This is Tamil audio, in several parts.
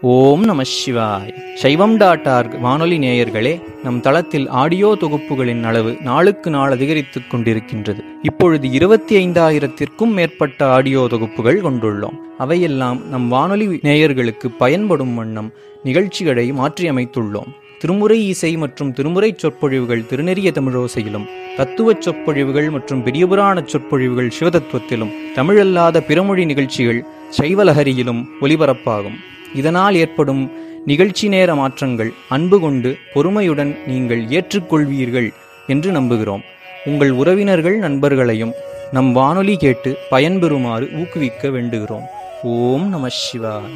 ஓம் நம சிவாய் சைவம் டாட் ஆர்க் வானொலி நேயர்களே நம் தளத்தில் ஆடியோ தொகுப்புகளின் அளவு நாளுக்கு நாள் அதிகரித்துக் கொண்டிருக்கின்றது இப்பொழுது இருபத்தி ஐந்தாயிரத்திற்கும் மேற்பட்ட ஆடியோ தொகுப்புகள் கொண்டுள்ளோம் அவையெல்லாம் நம் வானொலி நேயர்களுக்கு பயன்படும் வண்ணம் நிகழ்ச்சிகளை மாற்றியமைத்துள்ளோம் திருமுறை இசை மற்றும் திருமுறை சொற்பொழிவுகள் திருநெறிய தமிழோசையிலும் தத்துவச் சொற்பொழிவுகள் மற்றும் பெரியபுராண சொற்பொழிவுகள் சிவதத்துவத்திலும் தமிழல்லாத பிறமொழி நிகழ்ச்சிகள் சைவலஹரியிலும் ஒலிபரப்பாகும் இதனால் ஏற்படும் நிகழ்ச்சி நேர மாற்றங்கள் அன்பு கொண்டு பொறுமையுடன் நீங்கள் ஏற்றுக்கொள்வீர்கள் என்று நம்புகிறோம் உங்கள் உறவினர்கள் நண்பர்களையும் நம் வானொலி கேட்டு பயன்பெறுமாறு ஊக்குவிக்க வேண்டுகிறோம் ஓம் நம சிவாய்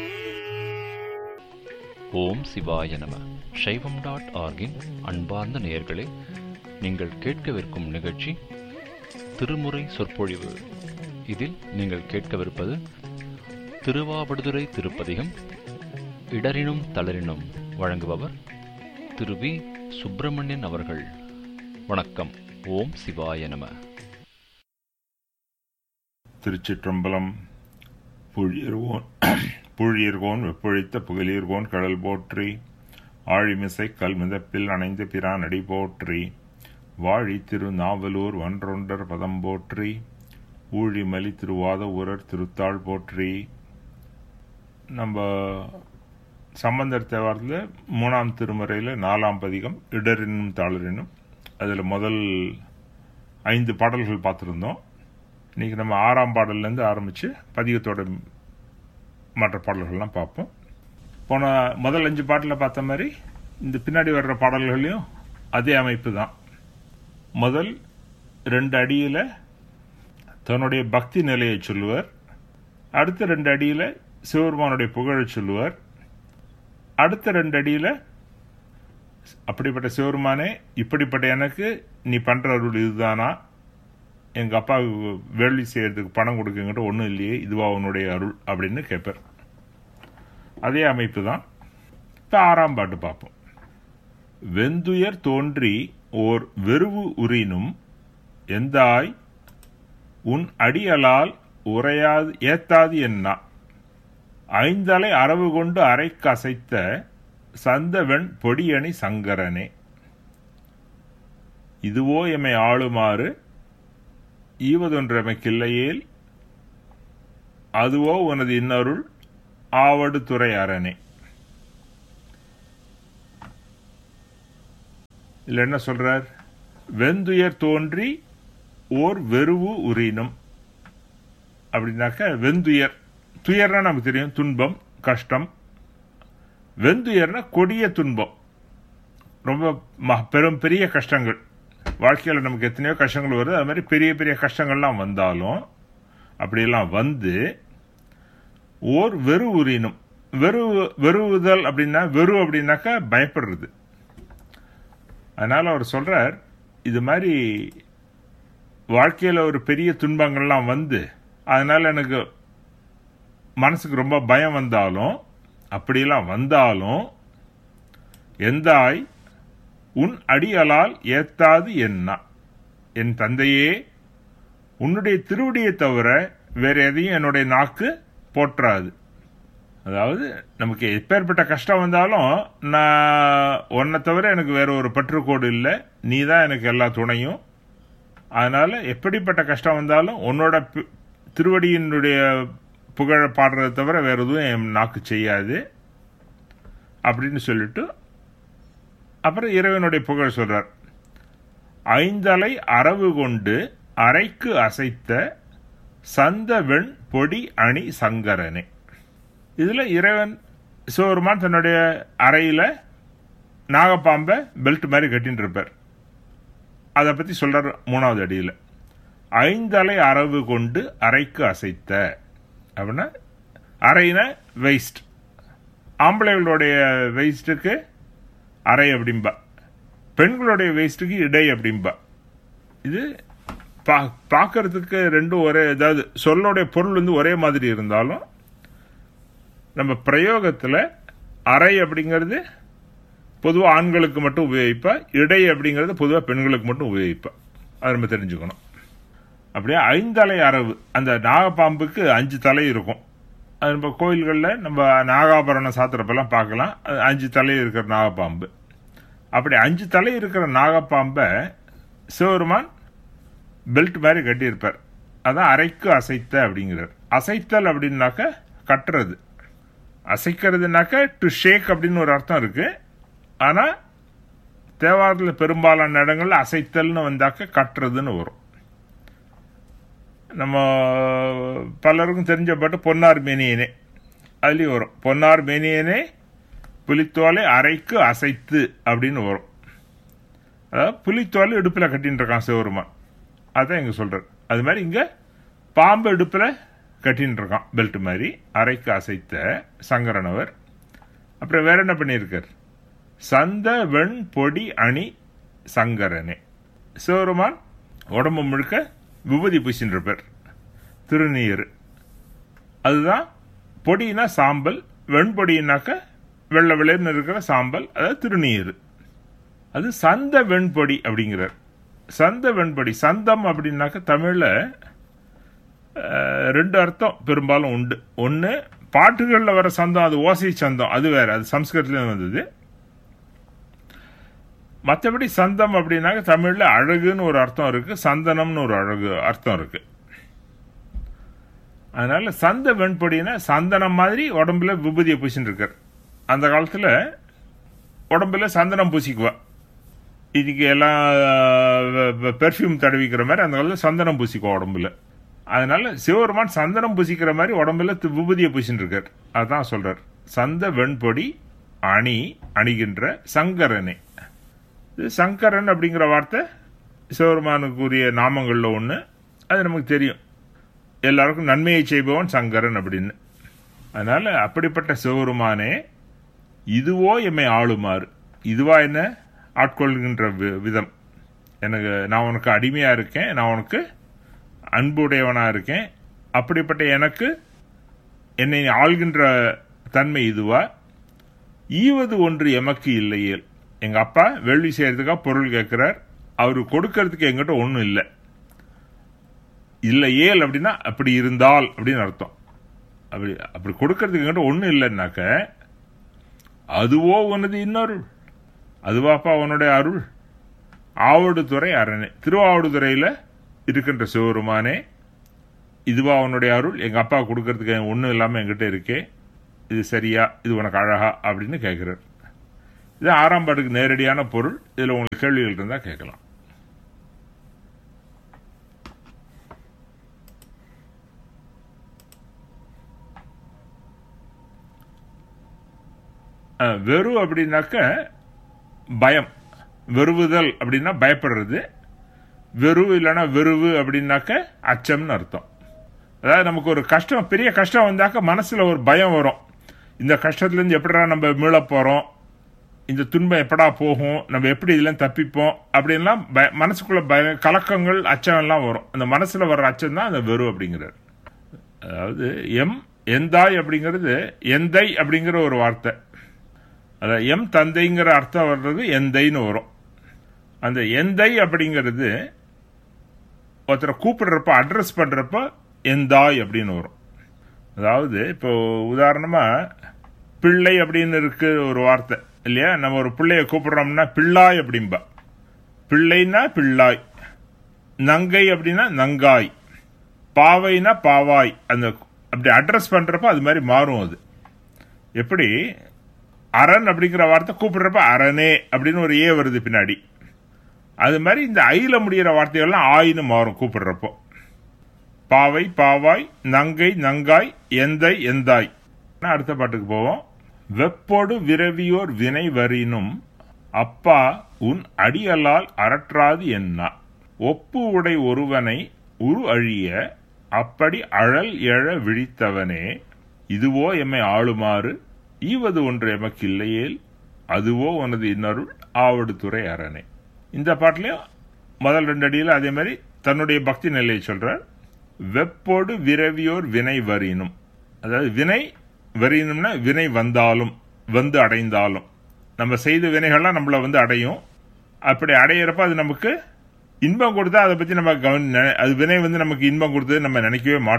ஓம் சிவாய நம சைவம் டாட் ஆர்கின் அன்பார்ந்த நேயர்களே நீங்கள் கேட்கவிருக்கும் நிகழ்ச்சி திருமுறை சொற்பொழிவு இதில் நீங்கள் கேட்கவிருப்பது திருவாவடுதுறை திருப்பதிகம் இடரினும் தளரினும் வழங்குபவர் திரு வி சுப்பிரமணியன் அவர்கள் வணக்கம் ஓம் சிவாய நம திருச்சிற்றம்பலம் புழியர்கோன் புழியர்கோன் வெப்பொழித்த புகழீர்கோன் கடல் போற்றி ஆழிமிசை கல்மிதப்பில் அணைந்த பிரான் அடி போற்றி வாழி திரு நாவலூர் வன்றொண்டர் பதம் போற்றி ஊழிமலி திருவாத ஊரர் திருத்தாள் போற்றி நம்ம சம்பந்தர் தேவாரத்தில் மூணாம் திருமுறையில் நாலாம் பதிகம் இடரினும் தாளரினும் அதில் முதல் ஐந்து பாடல்கள் பார்த்துருந்தோம் இன்னைக்கு நம்ம ஆறாம் பாடல்லேருந்து ஆரம்பித்து பதிகத்தோட மற்ற பாடல்கள்லாம் பார்ப்போம் போன முதல் அஞ்சு பாட்டில் பார்த்த மாதிரி இந்த பின்னாடி வர்ற பாடல்களையும் அதே அமைப்பு தான் முதல் ரெண்டு அடியில் தன்னுடைய பக்தி நிலையை சொல்லுவார் அடுத்த ரெண்டு அடியில் சிவபெருமானுடைய புகழை சொல்லுவார் அடுத்த ரெண்டு அடியில் அப்படிப்பட்ட சிவருமானே இப்படிப்பட்ட எனக்கு நீ பண்ற அருள் இதுதானா எங்க அப்பாவுக்கு வேள்வி செய்யறதுக்கு பணம் கொடுக்குங்கிட்ட ஒன்றும் இல்லையே இதுவா உன்னுடைய அருள் அப்படின்னு கேட்பார் அதே அமைப்பு தான் இப்போ ஆறாம் பாட்டு பார்ப்போம் வெந்துயர் தோன்றி ஓர் வெறுவு உறினும் எந்தாய் உன் அடியலால் உரையாது ஏத்தாது என்ன ஐந்தலை அரவு கொண்டு அரைக்கு அசைத்த சந்தவெண் பொடியணி சங்கரனே இதுவோ எமை ஆளுமாறு ஈவதொன்றமைக்கில்லையேல் அதுவோ உனது இன்னருள் ஆவடு துறை அரணே இல்ல என்ன சொல்றார் வெந்துயர் தோன்றி ஓர் வெறுவு உரினும் அப்படின்னாக்க வெந்துயர் துயர்னா நமக்கு தெரியும் துன்பம் கஷ்டம் வெந்துயர்னா கொடிய துன்பம் ரொம்ப ம- பெரும் பெரிய கஷ்டங்கள் வாழ்க்கையில் நமக்கு எத்தனையோ கஷ்டங்கள் வருது அது மாதிரி பெரிய பெரிய கஷ்டங்கள்லாம் வந்தாலும் அப்படியெல்லாம் வந்து ஓர் வெறு உரினும் வெறு வெறுவுதல் அப்படின்னா வெறு அப்படின்னாக்கா பயப்படுறது அதனால அவர் சொல்றார் இது மாதிரி வாழ்க்கையில் ஒரு பெரிய துன்பங்கள்லாம் வந்து அதனால எனக்கு மனசுக்கு ரொம்ப பயம் வந்தாலும் அப்படியெல்லாம் வந்தாலும் எந்தாய் உன் அடியலால் ஏத்தாது என்ன என் தந்தையே உன்னுடைய திருவடியை தவிர வேற எதையும் என்னுடைய நாக்கு போற்றாது அதாவது நமக்கு எப்பேற்பட்ட கஷ்டம் வந்தாலும் நான் உன்னை தவிர எனக்கு வேற ஒரு பற்றுக்கோடு இல்லை நீ தான் எனக்கு எல்லா துணையும் அதனால எப்படிப்பட்ட கஷ்டம் வந்தாலும் உன்னோட பி- திருவடியினுடைய புகழ பாடுறதை தவிர வேற எதுவும் என் நாக்கு செய்யாது அப்படின்னு சொல்லிட்டு அப்புறம் இறைவனுடைய புகழ் சொல்றார் ஐந்தலை அரவு கொண்டு அரைக்கு அசைத்த சந்த வெண் பொடி அணி சங்கரனே இதுல இறைவன் சிவபெருமான் தன்னுடைய அறையில நாகப்பாம்பை பெல்ட் மாதிரி கட்டின்னு இருப்பார் அதை பத்தி சொல்றார் மூணாவது அடியில ஐந்தலை அரவு கொண்டு அரைக்கு அசைத்த அப்படின்னா அரைனா வெயிஸ்ட் ஆம்பளைகளுடைய வெயிஸ்ட்டுக்கு அரை அப்படிம்பா பெண்களுடைய வேஸ்ட்டுக்கு இடை அப்படிம்பா இது பா பார்க்கறதுக்கு ரெண்டும் ஒரே அதாவது சொல்லோடைய பொருள் வந்து ஒரே மாதிரி இருந்தாலும் நம்ம பிரயோகத்தில் அறை அப்படிங்கிறது பொதுவாக ஆண்களுக்கு மட்டும் உபயோகிப்பா இடை அப்படிங்கிறது பொதுவாக பெண்களுக்கு மட்டும் உபயோகிப்பா அதை நம்ம தெரிஞ்சுக்கணும் அப்படியே ஐந்தலை அரவு அந்த நாகப்பாம்புக்கு அஞ்சு தலை இருக்கும் அது நம்ம கோயில்களில் நம்ம நாகாபரணம் சாத்திரப்பெல்லாம் பார்க்கலாம் அது அஞ்சு தலை இருக்கிற நாகப்பாம்பு அப்படி அஞ்சு தலை இருக்கிற நாகப்பாம்பை சிவருமான் பெல்ட் மாதிரி கட்டியிருப்பார் அதான் அரைக்கு அசைத்த அப்படிங்கிறார் அசைத்தல் அப்படின்னாக்க கட்டுறது அசைக்கிறதுனாக்க டு ஷேக் அப்படின்னு ஒரு அர்த்தம் இருக்கு ஆனா தேவாரத்தில் பெரும்பாலான இடங்கள்ல அசைத்தல்னு வந்தாக்க கட்டுறதுன்னு வரும் நம்ம பலருக்கும் தெரிஞ்ச பாட்டு பொன்னார் மேனியனே அதுலேயும் வரும் பொன்னார் மேனியனே புலித்தோலை அரைக்கு அசைத்து அப்படின்னு வரும் அதாவது புலித்தோலை இடுப்பில் கட்டின்னு இருக்கான் சிவருமான் அதான் இங்கே சொல்கிறார் அது மாதிரி இங்கே பாம்பு இடுப்பில் கட்டின்னு இருக்கான் பெல்ட் மாதிரி அரைக்கு அசைத்த சங்கரனவர் அப்புறம் வேற என்ன பண்ணியிருக்கார் சந்த வெண் பொடி அணி சங்கரனே சிவருமான் உடம்பு முழுக்க விபூதி பூசின்னு இருப்பார் திருநீர் அதுதான் பொடினா சாம்பல் வெண்பொடினாக்க வெள்ளை வெள்ளைன்னு இருக்கிற சாம்பல் அதாவது திருநீர் அது சந்த வெண்பொடி அப்படிங்கிறார் சந்த வெண்பொடி சந்தம் அப்படின்னாக்க தமிழில் ரெண்டு அர்த்தம் பெரும்பாலும் உண்டு ஒன்று பாட்டுகளில் வர சந்தம் அது ஓசை சந்தம் அது வேற அது சம்ஸ்கிருதத்துல வந்தது மற்றபடி சந்தம் அப்படின்னாக்க தமிழில் அழகுன்னு ஒரு அர்த்தம் இருக்கு சந்தனம்னு ஒரு அழகு அர்த்தம் இருக்கு அதனால சந்த வெண்பொடினா சந்தனம் மாதிரி உடம்புல விபூதியை பூசின்னு இருக்கார் அந்த காலத்தில் உடம்புல சந்தனம் பூசிக்குவா இதுக்கு எல்லாம் பெர்ஃப்யூம் தடவிக்கிற மாதிரி அந்த காலத்தில் சந்தனம் பூசிக்குவா உடம்புல அதனால சிவபெருமான் சந்தனம் பூசிக்கிற மாதிரி உடம்புல தி- விபூதியை பூசின்னு இருக்கார் அதான் சொல்றார் சந்த வெண்பொடி அணி அணிகின்ற சங்கரனே இது சங்கரன் அப்படிங்கிற வார்த்தை சிவபெருமானுக்குரிய நாமங்கள்ல ஒன்று அது நமக்கு தெரியும் எல்லாருக்கும் நன்மையை செய்பவன் சங்கரன் அப்படின்னு அதனால அப்படிப்பட்ட சிவபெருமானே இதுவோ எம்மை ஆளுமாறு இதுவா என்ன ஆட்கொள்கின்ற வி- விதம் எனக்கு நான் உனக்கு அடிமையா இருக்கேன் நான் உனக்கு அன்புடையவனா இருக்கேன் அப்படிப்பட்ட எனக்கு என்னை ஆள்கின்ற தன்மை இதுவா ஈவது ஒன்று எமக்கு இல்லையேல் எங்க அப்பா வேள்வி செய்யறதுக்காக பொருள் கேட்கிறார் அவரு கொடுக்கறதுக்கு எங்கிட்ட ஒன்றும் இல்லை இல்லையேல் அப்படின்னா அப்படி இருந்தால் அப்படின்னு அர்த்தம் அப்படி அப்படி கொடுக்கறதுக்கு எங்கிட்ட ஒன்றும் இல்லைன்னாக்க அதுவோ உனது இன்னொரு அதுவாப்பா உன்னுடைய அருள் ஆவடுதுறை அரணே திருவாவடுதுறையில் இருக்கின்ற சிவருமானே இதுவா உன்னுடைய அருள் எங்க அப்பா கொடுக்கறதுக்கு ஒன்றும் இல்லாமல் என்கிட்ட இருக்கே இது சரியா இது உனக்கு அழகா அப்படின்னு கேட்கிறார் இது ஆறாம் பாட்டுக்கு நேரடியான பொருள் இதில் உங்களுக்கு கேள்விகள் இருந்தால் கேட்கலாம் அஹ், வெறு அப்படின்னாக்க பயம் வெறுவுதல் அப்படின்னா பயப்படுறது வெறு இல்லைன்னா வெறுவு அப்படின்னாக்க அச்சம்னு அர்த்தம் அதாவது நமக்கு ஒரு கஷ்டம் பெரிய கஷ்டம் வந்தாக்க மனசுல ஒரு பயம் வரும் இந்த கஷ்டத்துலேருந்து எப்படிடா நம்ம மீள போறோம் இந்த துன்பம் எப்படா போகும் நம்ம எப்படி இதெல்லாம் தப்பிப்போம் அப்படின்லாம் பய மனசுக்குள்ள பய கலக்கங்கள் அச்சம் எல்லாம் வரும் அந்த மனசுல வர்ற அச்சம் தான் அந்த வெறு அப்படிங்கிறார் அதாவது எம் எந்தாய் அப்படிங்கிறது எந்தை அப்படிங்கிற ஒரு வார்த்தை அதாவது எம் தந்தைங்கிற அர்த்தம் வர்றது எந்தைன்னு வரும் அந்த எந்தை அப்படிங்கிறது ஒருத்தரை கூப்பிடுறப்ப அட்ரஸ் பண்றப்ப எந்தாய் அப்படின்னு வரும் அதாவது இப்போ உதாரணமா பிள்ளை அப்படின்னு இருக்கு ஒரு வார்த்தை இல்லையா நம்ம ஒரு பிள்ளைய கூப்பிடுறோம்னா பிள்ளாய் அப்படிம்பா பிள்ளைனா பிள்ளாய் நங்கை அப்படின்னா நங்காய் பாவைனா பாவாய் அந்த அப்படி அட்ரஸ் பண்றப்ப அது மாதிரி மாறும் அது எப்படி அரண் அப்படிங்கிற வார்த்தை கூப்பிடுறப்ப அரணே அப்படின்னு ஒரு ஏ வருது பின்னாடி அது மாதிரி இந்த ஐல முடிகிற வார்த்தைகள்லாம் ஆயின்னு மாறும் கூப்பிடுறப்போ பாவை பாவாய் நங்கை நங்காய் எந்தை எந்தாய் அடுத்த பாட்டுக்கு போவோம் வெப்போடு விரவியோர் வினை வரினும் அப்பா உன் அடியலால் அரற்றாது என்ன ஒப்பு உடை ஒருவனை உரு அழிய அப்படி அழல் எழ விழித்தவனே இதுவோ எம்மை ஆளுமாறு ஈவது ஒன்று எமக்கு இல்லையேல் அதுவோ உனது இன்னருள் ஆவடு துறை அரணே இந்த பாட்டிலையும் முதல் ரெண்டு அடியில் அதே மாதிரி தன்னுடைய பக்தி நிலையை சொல்றார் வெப்போடு விரவியோர் வினை வரினும் அதாவது வினை வரினும்னா வினை வந்தாலும் வந்து அடைந்தாலும் நம்ம செய்த வினைகள்லாம் நம்மளை வந்து அடையும் அப்படி அடையிறப்ப அது நமக்கு இன்பம் கொடுத்தா அதை பற்றி நம்ம கவனி நெ- அது வினை வந்து நமக்கு இன்பம் கொடுத்தது நம்ம நினைக்கவே மாட்டோம்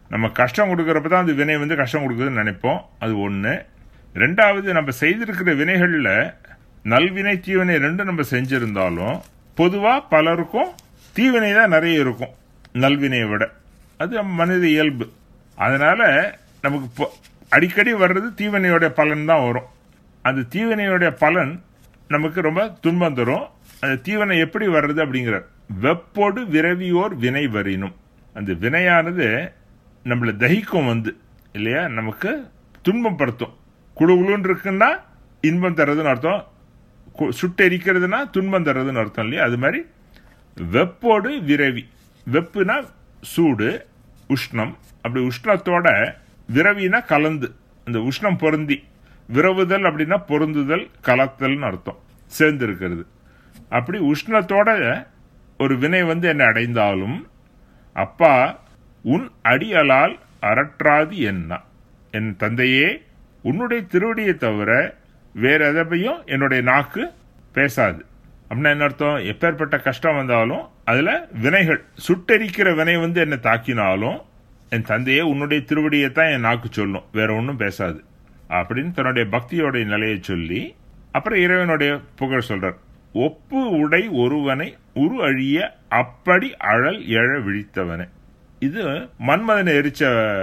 நம்ம கஷ்டம் கொடுக்கறப்ப தான் அந்த வினை வந்து கஷ்டம் கொடுக்குதுன்னு நினைப்போம் அது ஒன்று ரெண்டாவது நம்ம செய்திருக்கிற வினைகளில் நல்வினை தீவினை ரெண்டும் நம்ம செஞ்சிருந்தாலும் பொதுவாக பலருக்கும் தீவினை தான் நிறைய இருக்கும் நல்வினையை விட அது நம்ம மனித இயல்பு அதனால நமக்கு பொ- அடிக்கடி வர்றது தீவினையோட பலன் தான் வரும் அந்த தீவினையோட பலன் நமக்கு ரொம்ப துன்பம் தரும் அந்த தீவினை எப்படி வர்றது அப்படிங்கிறார் வெப்போடு விரவியோர் வினை வரினும் அந்த வினையானது நம்மளை தகிக்கும் வந்து இல்லையா நமக்கு துன்பப்படுத்தும் குழுகுழுன்னு இருக்குன்னா இன்பம் தர்றதுன்னு அர்த்தம் கு- சுட்டெரிக்கிறதுனா துன்பம் தர்றதுன்னு அர்த்தம் இல்லையா அது மாதிரி வெப்போடு விரவி வெப்புனா சூடு உஷ்ணம் அப்படி உஷ்ணத்தோட விரவினா கலந்து அந்த உஷ்ணம் பொருந்தி விரவுதல் அப்படின்னா பொருந்துதல் கலத்தல்னு அர்த்தம் சேர்ந்து இருக்கிறது அப்படி உஷ்ணத்தோட ஒரு வினை வந்து என்னை அடைந்தாலும் அப்பா உன் அடியலால் அரற்றாது என்ன என் தந்தையே உன்னுடைய திருவடியை தவிர வேற எதையும் என்னுடைய நாக்கு பேசாது அப்படின்னா என்ன அர்த்தம் எப்பேற்பட்ட கஷ்டம் வந்தாலும் அதுல வினைகள் சுட்டெரிக்கிற வினை வந்து என்னை தாக்கினாலும் என் தந்தையே உன்னுடைய திருவடியை தான் என் நாக்கு சொல்லும் வேற ஒன்றும் பேசாது அப்படின்னு தன்னுடைய பக்தியோடைய நிலையை சொல்லி அப்புறம் இறைவனுடைய புகழ் சொல்றார் ஒப்பு உடை ஒருவனை உரு அழிய அப்படி அழல் எழ விழித்தவனே இது மன்மதனை எரிச்ச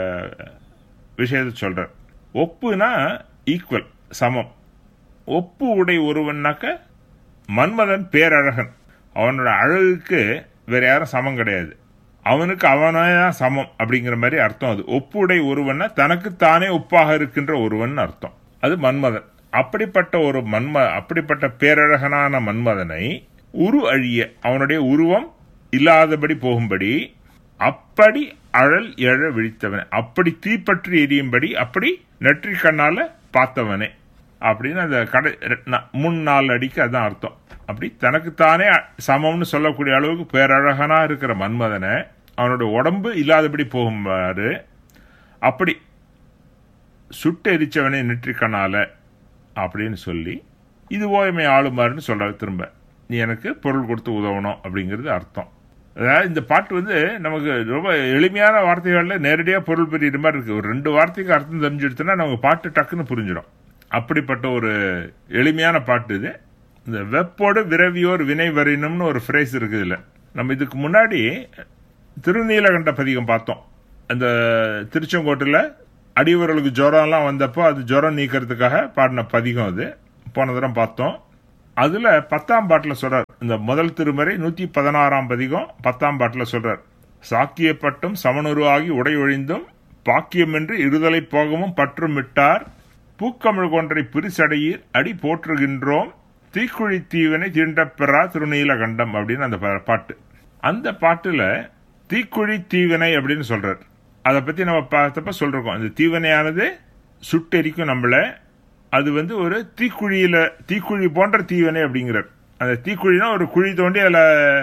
விஷயத்தை சொல்றார் ஒப்புனா ஈக்குவல் சமம் ஒப்பு உடை ஒருவன்னாக்க மன்மதன் பேரழகன் அவனோட அழகுக்கு வேற யாரும் சமம் கிடையாது அவனுக்கு அவனே தான் சமம் அப்படிங்கிற மாதிரி அர்த்தம் அது ஒப்புடை ஒருவன்னா தனக்கு தானே ஒப்பாக இருக்கின்ற ஒருவன் அர்த்தம் அது மன்மதன் அப்படிப்பட்ட ஒரு மன்ம அப்படிப்பட்ட பேரழகனான மன்மதனை உரு அழிய அவனுடைய உருவம் இல்லாதபடி போகும்படி அப்படி அழல் எழ விழித்தவனே அப்படி தீப்பற்றி எரியும்படி அப்படி நெற்றி கண்ணால பார்த்தவனே அப்படின்னு அந்த கடை ந- முன் நாலு அடிக்கு அதான் அர்த்தம் அப்படி தனக்குத்தானே சமம்னு சொல்லக்கூடிய அளவுக்கு பேரழகனா இருக்கிற மன்மதனை அவனோட உடம்பு இல்லாதபடி போகும்பாரு அப்படி சுட்டு எரிச்சவனை நெற்றிக்கனால அப்படின்னு சொல்லி இது ஓய்மை ஆளுமாறுன்னு சொல்றாரு திரும்ப நீ எனக்கு பொருள் கொடுத்து உதவணும் அப்படிங்கிறது அர்த்தம் அதாவது இந்த பாட்டு வந்து நமக்கு ரொம்ப எளிமையான வார்த்தைகள்ல நேரடியாக பொருள் பெரிய மாதிரி இருக்கு ஒரு ரெண்டு வார்த்தைக்கு அர்த்தம் தெரிஞ்சுடுத்துனா நமக்கு பாட்டு டக்குன்னு புரிஞ்சிடும் அப்படிப்பட்ட ஒரு எளிமையான பாட்டு இது இந்த வெப்போடு விரவியோர் வினை வரினும்னு ஒரு ஃப்ரேஸ் இருக்குது இதுல நம்ம இதுக்கு முன்னாடி திருநீலகண்ட பதிகம் பார்த்தோம் அந்த திருச்செங்கோட்டில் அடியவர்களுக்கு ஜுரம்லாம் வந்தப்போ அது ஜுரம் நீக்கிறதுக்காக பாடின பதிகம் அது போன தரம் பார்த்தோம் அதுல பத்தாம் பாட்டுல சொல்றார் இந்த முதல் திருமறை நூத்தி பதினாறாம் பதிகம் பத்தாம் பாட்டுல சொல்றார் சாக்கியப்பட்டும் சமனுருவாகி உடை ஒழிந்தும் பாக்கியமின்றி இருதலை போகவும் பற்றும் விட்டார் பூக்கமிழ் கொன்றை பிரிசடையீர் அடி போற்றுகின்றோம் தீக்குழி தீவனை தீண்டப்பெறா திருநீலகண்டம் அப்படின்னு அந்த பா- பாட்டு அந்த பாட்டுல தீக்குழி தீவினை அப்படின்னு சொல்றார் அதை பத்தி நம்ம பார்த்தப்ப சொல்றோம் அந்த தீவினையானது சுட்டெரிக்கும் நம்மள அது வந்து ஒரு தீக்குழியில தீக்குழி போன்ற தீவினை அப்படிங்கிறார் அந்த தீக்குழினா ஒரு குழி தோண்டி அதுல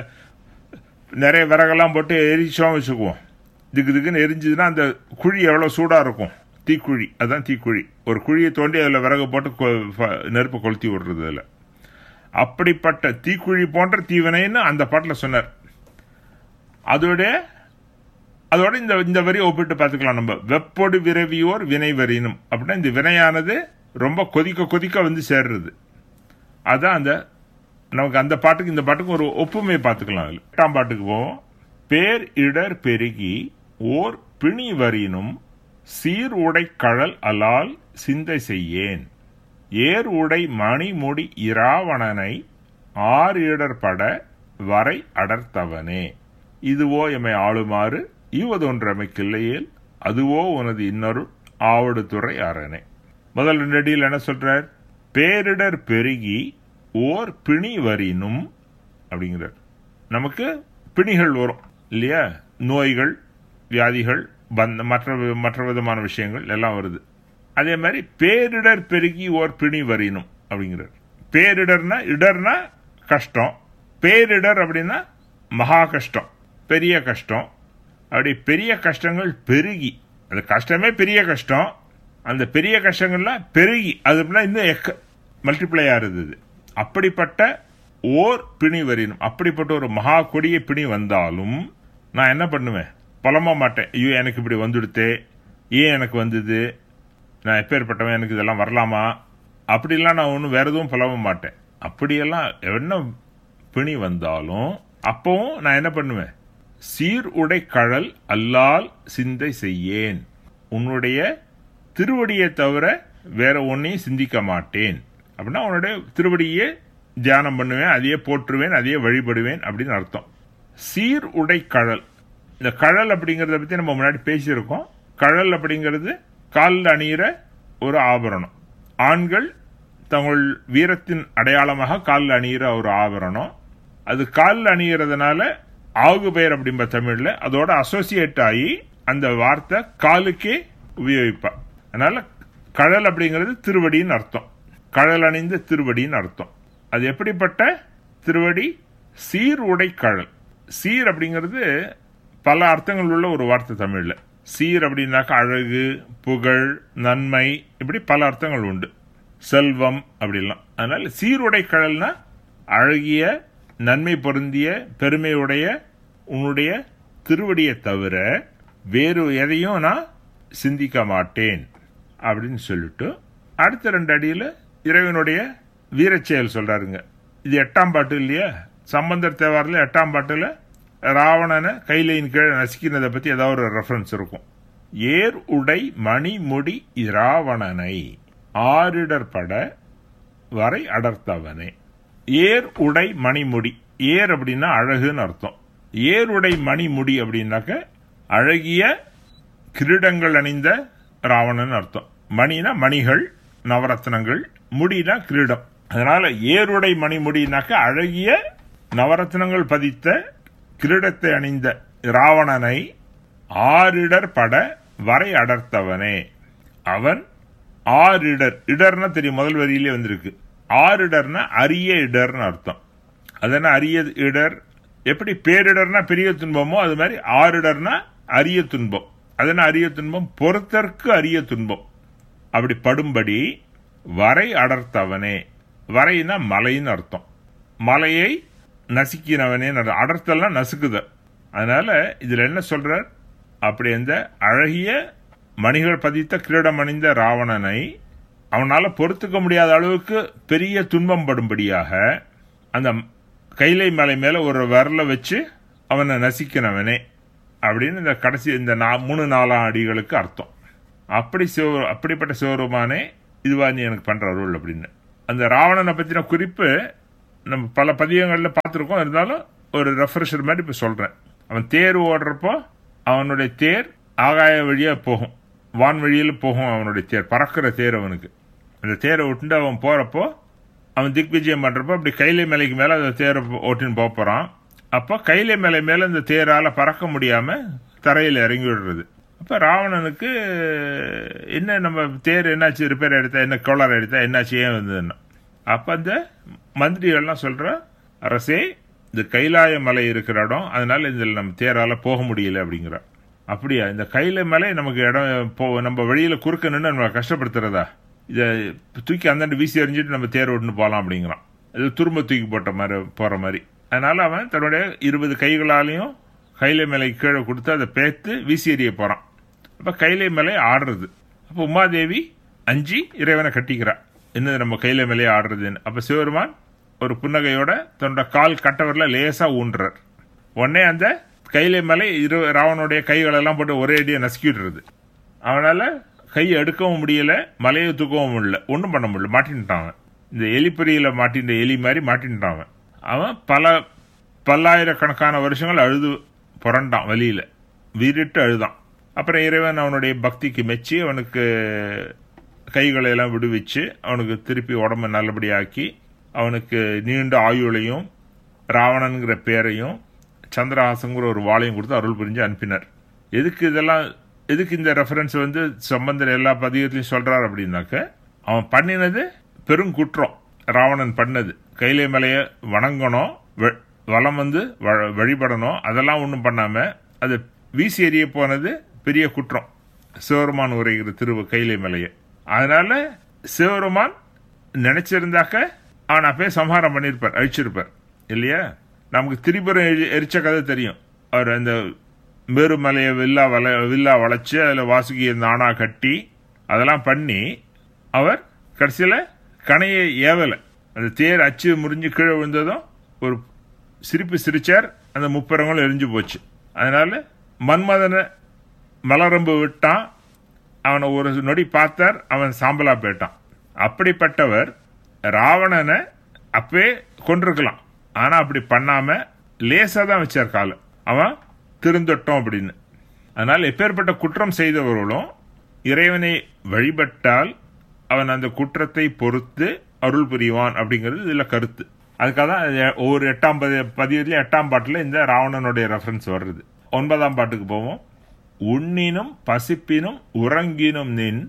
நிறைய விறகெல்லாம் போட்டு எரிச்சோம் வச்சுக்குவோம் திக்கு திக்குன்னு எரிஞ்சதுன்னா அந்த குழி எவ்வளவு சூடா இருக்கும் தீக்குழி அதுதான் தீக்குழி ஒரு குழியை தோண்டி அதுல விறகு போட்டு கொ- ஃப- நெருப்பு கொளுத்தி விடுறது அதுல அப்படிப்பட்ட தீக்குழி போன்ற தீவினைன்னு அந்த பாட்டுல சொன்னார் அதோட அதோட இந்த இந்த வரியை ஒப்பிட்டு பார்த்துக்கலாம் நம்ம வெப்பொடு விரவியோர் வினை வரினும் அப்படின்னா இந்த வினையானது ரொம்ப கொதிக்க கொதிக்க வந்து சேர்றது அதான் அந்த நமக்கு அந்த பாட்டுக்கு இந்த பாட்டுக்கு ஒரு ஒப்புமை பார்த்துக்கலாம் அதுல எட்டாம் பாட்டுக்கு போவோம் பேர் இடர் பெருகி ஓர் பிணி வரினும் சீர் உடை கழல் அலால் சிந்தை செய்யேன் ஏர் உடை மணிமுடி இராவணனை ஆறு இடர் பட வரை அடர்த்தவனே இதுவோ எமை ஆளுமாறு ஈவதொன்றமைக்கில்லையேல் அதுவோ உனது இன்னொரு ஆவடு துறை அரணே முதல் ரெண்டு அடியில் என்ன சொல்றார் பேரிடர் பெருகி ஓர் பிணி வரினும் அப்படிங்கிறார் நமக்கு பிணிகள் வரும் இல்லையா நோய்கள் வியாதிகள் பந்த மற்ற மற்ற விதமான விஷயங்கள் எல்லாம் வருது அதே மாதிரி பேரிடர் பெருகி ஓர் பிணி வரினும் அப்படிங்கிறார் பேரிடர்னா இடர்னா கஷ்டம் பேரிடர் அப்படின்னா மகா கஷ்டம் பெரிய கஷ்டம் அப்படி பெரிய கஷ்டங்கள் பெருகி அந்த கஷ்டமே பெரிய கஷ்டம் அந்த பெரிய கஷ்டங்கள்லாம் பெருகி அது அப்படின்னா இன்னும் எக்க மல்டிப்ளை ஆறுது இது. அப்படிப்பட்ட ஓர் பிணி வரினும் அப்படிப்பட்ட ஒரு மகா கொடிய பிணி வந்தாலும் நான் என்ன பண்ணுவேன் புலம்ப மாட்டேன் ஐயோ எனக்கு இப்படி வந்துடுத்தே ஏன் எனக்கு வந்தது நான் எப்பேற்பட்டவன் எனக்கு இதெல்லாம் வரலாமா அப்படிலாம் நான் ஒன்றும் வேற எதுவும் புலம்ப மாட்டேன் அப்படியெல்லாம் என்ன பிணி வந்தாலும் அப்பவும் நான் என்ன பண்ணுவேன் சீர் உடை கழல் அல்லால் சிந்தை செய்யேன் உன்னுடைய திருவடியை தவிர வேற ஒன்னையும் சிந்திக்க மாட்டேன் அப்படின்னா உன்னுடைய திருவடியே தியானம் பண்ணுவேன் அதையே போற்றுவேன் அதையே வழிபடுவேன் அப்படின்னு அர்த்தம் சீர் உடை கழல் இந்த கழல் அப்படிங்கறத பத்தி நம்ம முன்னாடி பேசியிருக்கோம் கழல் அப்படிங்கிறது காலில் அணியிற ஒரு ஆபரணம் ஆண்கள் தங்கள் வீரத்தின் அடையாளமாக காலில் அணியிற ஒரு ஆபரணம் அது காலில் அணிகிறதுனால ஆகு பெயர் அப்படிம்ப தமிழ்ல அதோட அசோசியேட் ஆகி அந்த வார்த்தை காலுக்கே உபயோகிப்பா அதனால கழல் அப்படிங்கிறது திருவடின்னு அர்த்தம் கழல் அணிந்த திருவடின்னு அர்த்தம் அது எப்படிப்பட்ட திருவடி சீர் உடை கழல் சீர் அப்படிங்கிறது பல அர்த்தங்கள் உள்ள ஒரு வார்த்தை தமிழ்ல சீர் அப்படின்னாக்க அழகு புகழ் நன்மை இப்படி பல அர்த்தங்கள் உண்டு செல்வம் அப்படிலாம் அதனால சீருடை கழல்னா அழகிய நன்மை பொருந்திய பெருமையுடைய உன்னுடைய திருவடியை தவிர வேறு எதையும் நான் சிந்திக்க மாட்டேன் அப்படின்னு சொல்லிட்டு அடுத்த ரெண்டு அடியில் இறைவனுடைய வீரச்செயல் சொல்றாருங்க இது எட்டாம் பாட்டு இல்லையா சம்பந்தர் தேவாரில் எட்டாம் பாட்டுல ராவணனை கைலையின் கீழே நசுக்கினதை பத்தி ஏதாவது ஒரு ரெஃபரன்ஸ் இருக்கும் ஏர் உடை மணிமுடி இராவணனை ஆரிடற்பட வரை அடர்த்தவனே ஏர் உடை மணிமுடி ஏர் அப்படின்னா அழகுன்னு அர்த்தம் ஏர் உடை மணிமுடி அப்படின்னாக்க அழகிய கிரீடங்கள் அணிந்த ராவணன் அர்த்தம் மணினா மணிகள் நவரத்னங்கள் முடினா கிரீடம் அதனால ஏருடை மணிமுடினாக்க அழகிய நவரத்னங்கள் பதித்த கிரீடத்தை அணிந்த ராவணனை ஆரிடர் பட வரை அடர்த்தவனே அவன் ஆரிடர் இடர்னா தெரியும் முதல் வரியிலே வந்திருக்கு ஆரிடர்னா அரிய இடர்னு அர்த்தம் அதனா அரிய இடர் எப்படி பேரிடர்னா பெரிய துன்பமோ அது மாதிரி ஆரிடர்னா அரிய துன்பம் அதனா அரிய துன்பம் பொறுத்தற்கு அரிய துன்பம் அப்படி படும்படி வரை அடர்த்தவனே வரைனா மலைன்னு அர்த்தம் மலையை நசுக்கினவனே அடர்த்தெல்லாம் நசுக்குத அதனால இதுல என்ன சொல்றார் அப்படி அந்த அழகிய மணிகள் பதித்த கிரீடம் அணிந்த ராவணனை அவனால பொறுத்துக்க முடியாத அளவுக்கு பெரிய துன்பம் படும்படியாக அந்த கைலை மலை மேல ஒரு விரல வச்சு அவனை நசிக்கினவனே அப்படின்னு இந்த கடைசி இந்த நா- மூணு நாலாம் அடிகளுக்கு அர்த்தம் அப்படி சிவ அப்படிப்பட்ட சிவருமானே இதுவா நீ எனக்கு பண்ற அருள் அப்படின்னு அந்த ராவணனை பத்தின குறிப்பு நம்ம பல பதியங்கள்ல பார்த்துருக்கோம் இருந்தாலும் ஒரு ரெஃப்ரெஷர் மாதிரி இப்ப சொல்றேன் அவன் தேர் ஓடுறப்போ அவனுடைய தேர் ஆகாய வழியா போகும் வான் வழியில போகும் அவனுடைய தேர் பறக்கிற தேர் அவனுக்கு அந்த தேரை விட்டுட்டு அவன் போறப்போ அவன் திக்விஜயம் பண்றப்போ அப்படி கைலை மலைக்கு மேல அந்த தேரை ஓட்டின்னு போக போறான் அப்போ கைலை மலை மேல இந்த தேரால பறக்க முடியாம தரையில இறங்கி விடுறது அப்ப ராவணனுக்கு என்ன நம்ம தேர் என்னாச்சு ரிப்பேர் எடுத்தா என்ன கோளாறு எடுத்தா என்னாச்சு ஏன் வந்ததுன்னா அப்ப அந்த மந்திரிகள்லாம் சொல்ற அரசே இந்த கைலாய மலை இருக்கிற இடம் அதனால இதில் நம்ம தேரால போக முடியல அப்படிங்கிற அப்படியா இந்த கையில மலை நமக்கு இடம் போ நம்ம வழியில குறுக்க நின்று நம்ம கஷ்டப்படுத்துறதா இதை தூக்கி அந்தாண்டு வீசி எறிஞ்சிட்டு நம்ம தேர் ஓட்டுன்னு போகலாம் அப்படிங்கிறான் இது துரும்ப தூக்கி போட்ட மாதிரி போற மாதிரி அதனால அவன் தன்னுடைய இருபது கைகளாலையும் கைலை மலை கீழே கொடுத்து அதை பேத்து வீசி எறிய போறான் அப்ப கைலை மலை ஆடுறது அப்ப உமாதேவி அஞ்சி இறைவனை கட்டிக்கிறா என்னது நம்ம கையில மேலேயே ஆடுறதுன்னு அப்ப சிவருமான் ஒரு புன்னகையோட தன்னோட கால் கட்டவரில் லேசா ஊன்றார் உடனே அந்த கையில மேலே இரு ராவனுடைய கைகளெல்லாம் போட்டு ஒரே அடியை நசுக்கிடுறது அவனால கையை எடுக்கவும் முடியல மலையை தூக்கவும் முடியல ஒன்றும் பண்ண முடியல மாட்டின்ட்டான் அவன் இந்த எலிப்பொறியில மாட்டின்ற எலி மாதிரி மாட்டின்ட்டான் அவன் அவன் பல பல்லாயிரக்கணக்கான வருஷங்கள் அழுது புரண்டான் வழியில வீறிட்டு அழுதான் அப்புறம் இறைவன் அவனுடைய பக்திக்கு மெச்சி அவனுக்கு கைகளை எல்லாம் விடுவிச்சு அவனுக்கு திருப்பி உடம்ப நல்லபடியாக்கி அவனுக்கு நீண்ட ஆயுளையும் ராவணன்கிற பேரையும் சந்திரஹாசங்கிற ஒரு வாளையும் கொடுத்து அருள் புரிஞ்சு அனுப்பினார் எதுக்கு இதெல்லாம் எதுக்கு இந்த ரெஃபரன்ஸ் வந்து சம்பந்தர் எல்லா பதிகத்திலையும் சொல்றார் அப்படின்னாக்க அவன் பண்ணினது பெருங்குற்றம் ராவணன் பண்ணது கைலை மலையை வணங்கணும் வெ- வலம் வந்து வ- வழிபடணும் அதெல்லாம் ஒன்றும் பண்ணாம அது வீசி எறிய போனது பெரிய குற்றம் சிவருமான் உரைகிற திரு கைலை மலையை அதனால சிவருமான் நினைச்சிருந்தாக்க அவன் அப்பயே சம்ஹாரம் பண்ணியிருப்பார் அழிச்சிருப்பார் இல்லையா நமக்கு திரிபுரம் எரி- எரிச்ச கதை தெரியும் அவர் அந்த மேருமலையை வில்லா வள வில்லா வளைச்சு அதில் வாசுகியை நானா கட்டி அதெல்லாம் பண்ணி அவர் கடைசியில் கணையை ஏவலை அந்த தேர் அச்சு முறிஞ்சு கீழே விழுந்ததும் ஒரு சிரிப்பு சிரிச்சார் அந்த முப்பரங்களும் எரிஞ்சு போச்சு அதனால மன்மதனை மலரம்பு விட்டான் அவனை ஒரு நொடி பார்த்தார் அவன் சாம்பலா போயிட்டான் அப்படிப்பட்டவர் ராவணனை அப்பவே கொண்டிருக்கலாம் ஆனா அப்படி பண்ணாம லேசா தான் வச்சார் காலை அவன் திருந்தொட்டோம் அப்படின்னு அதனால் எப்பேற்பட்ட குற்றம் செய்தவர்களும் இறைவனை வழிபட்டால் அவன் அந்த குற்றத்தை பொறுத்து அருள் புரிவான் அப்படிங்கிறது இதுல கருத்து அதுக்காக தான் இது ஒவ்வொரு எட்டாம் பதி பதிவுலையும் எட்டாம் பாட்டில் இந்த ராவணனுடைய ரெஃபரன்ஸ் வருது ஒன்பதாம் பாட்டுக்கு போவோம் உண்ணினும் பசிப்பினும் உறங்கினும் நின்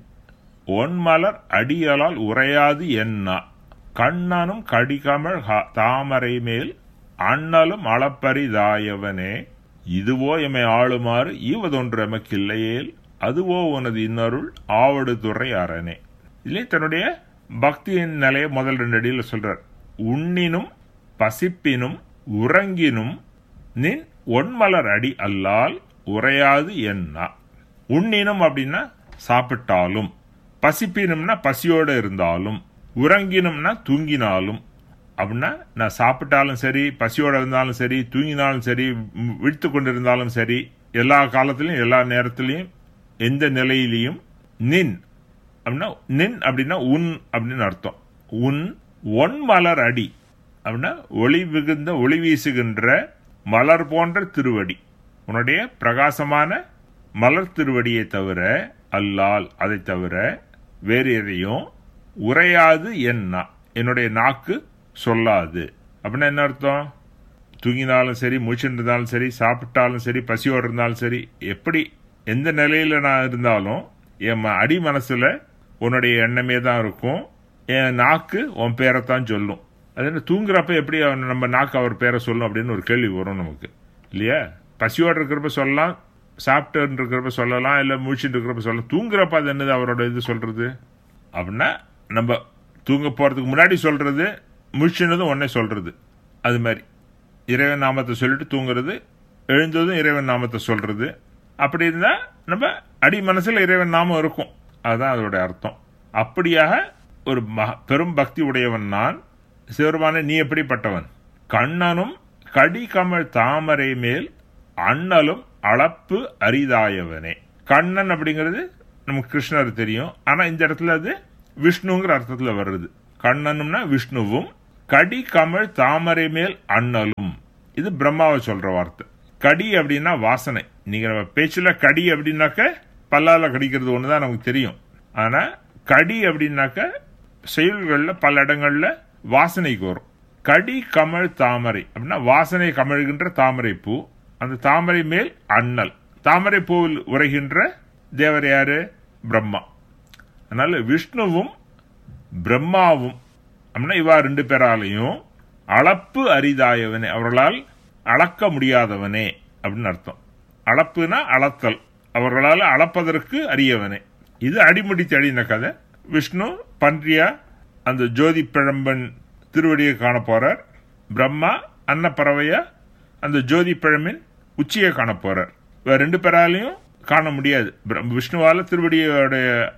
ஒன்மலர் அடியலால் உரையாது என்ன கண்ணனும் கடிகமழ் ஹா- தாமரை மேல் அண்ணலும் அளப்பரிதாயவனே இதுவோ எமை ஆளுமாறு ஈவதொன்று எமக்கில்லையேல் அதுவோ உனது இன்னருள் ஆவடு துறை அரணே இதிலே தன்னுடைய பக்தியின் நிலையை முதல் ரெண்டு அடியில் சொல்றார் உண்ணினும் பசிப்பினும் உறங்கினும் நின் ஒன்மலர் அடி அல்லால் உரையாது என்ன உண்ணினும் அப்படின்னா சாப்பிட்டாலும் பசிப்பினும்னா பசியோட இருந்தாலும் உறங்கினும்னா தூங்கினாலும் அப்படின்னா நான் சாப்பிட்டாலும் சரி பசியோட இருந்தாலும் சரி தூங்கினாலும் சரி ம், விழித்து கொண்டிருந்தாலும் சரி எல்லா காலத்திலையும் எல்லா நேரத்திலையும் எந்த நிலையிலையும் நின் அப்படின்னா நின் அப்படின்னா உன் அப்படின்னு அர்த்தம் உன் ஒன் மலர் அடி அப்படின்னா ஒளி மிகுந்த ஒளி வீசுகின்ற மலர் போன்ற திருவடி உன்னுடைய பிரகாசமான மலர் திருவடியை தவிர அல்லால் அதை தவிர வேறு எதையும் உரையாது என்ன என்னுடைய நாக்கு சொல்லாது அப்படின்னா என்ன அர்த்தம் தூங்கினாலும் சரி முழிச்சுட்டு இருந்தாலும் சரி சாப்பிட்டாலும் சரி பசியோடு இருந்தாலும் சரி எப்படி எந்த நிலையில நான் இருந்தாலும் என் ம- அடி மனசுல உன்னுடைய எண்ணமே தான் இருக்கும் என் நாக்கு உன் பேரைத்தான் சொல்லும் அது என்ன தூங்குறப்ப எப்படி அவன் நம்ம நாக்கு அவர் பேரை சொல்லும் அப்படின்னு ஒரு கேள்வி வரும் நமக்கு இல்லையா பசியோடு இருக்கிறப்ப சொல்லலாம் சாப்பிட்டு இருக்கிறப்ப சொல்லலாம் இல்லை முழிச்சுட்டு இருக்கிறப்ப சொல்லலாம் தூங்குறப்ப அது என்னது அவரோட இது சொல்றது அப்படின்னா நம்ம தூங்க போறதுக்கு முன்னாடி சொல்றது முழிச்சுனதும் உடனே சொல்றது அது மாதிரி இறைவன் நாமத்தை சொல்லிட்டு தூங்குறது எழுந்ததும் இறைவன் நாமத்தை சொல்றது அப்படி இருந்தா நம்ம அடி மனசுல இறைவன் நாமம் இருக்கும் அதுதான் அதோட அர்த்தம் அப்படியாக ஒரு மக- பெரும் பக்தி உடையவன் நான் சிவருமான நீ எப்படிப்பட்டவன் கண்ணனும் கடி கமழ் தாமரை மேல் அண்ணலும் அளப்பு அரிதாயவனே கண்ணன் அப்படிங்கிறது நமக்கு கிருஷ்ணர் தெரியும் ஆனா இந்த இடத்துல அது விஷ்ணுங்கிற அர்த்தத்துல வருது கண்ணனும்னா விஷ்ணுவும் கடி கமழ் தாமரை மேல் அண்ணலும் இது பிரம்மாவை சொல்ற வார்த்தை கடி அப்படின்னா வாசனை நீங்க நம்ம பேச்சுல கடி அப்படின்னாக்க பல்லால கடிக்கிறது ஒண்ணுதான் நமக்கு தெரியும் ஆனா கடி அப்படின்னாக்க செயல்கள்ல பல இடங்கள்ல வாசனைக்கு வரும் கடி கமழ் தாமரை அப்படின்னா வாசனை கமழ்கின்ற தாமரை பூ அந்த தாமரை மேல் அண்ணல் தாமரை பூவில் உரைகின்ற தேவர் யாரு பிரம்மா அதனால விஷ்ணுவும் பிரம்மாவும் அப்படின்னா இவா ரெண்டு பேராலையும் அளப்பு அரிதாயவனே அவர்களால் அளக்க முடியாதவனே அப்படின்னு அர்த்தம் அளப்புனா அளத்தல் அவர்களால் அளப்பதற்கு அரியவனே இது அடிமுடி தடின கதை விஷ்ணு பன்றியா அந்த ஜோதி பிழம்பன் திருவடியை காண போறார் பிரம்மா அன்னப்பறவையா அந்த ஜோதி பிழம்பின் உச்சியை காண போறார் வேற ரெண்டு பேராலையும் காண முடியாது பிர- விஷ்ணுவால திருவடியோட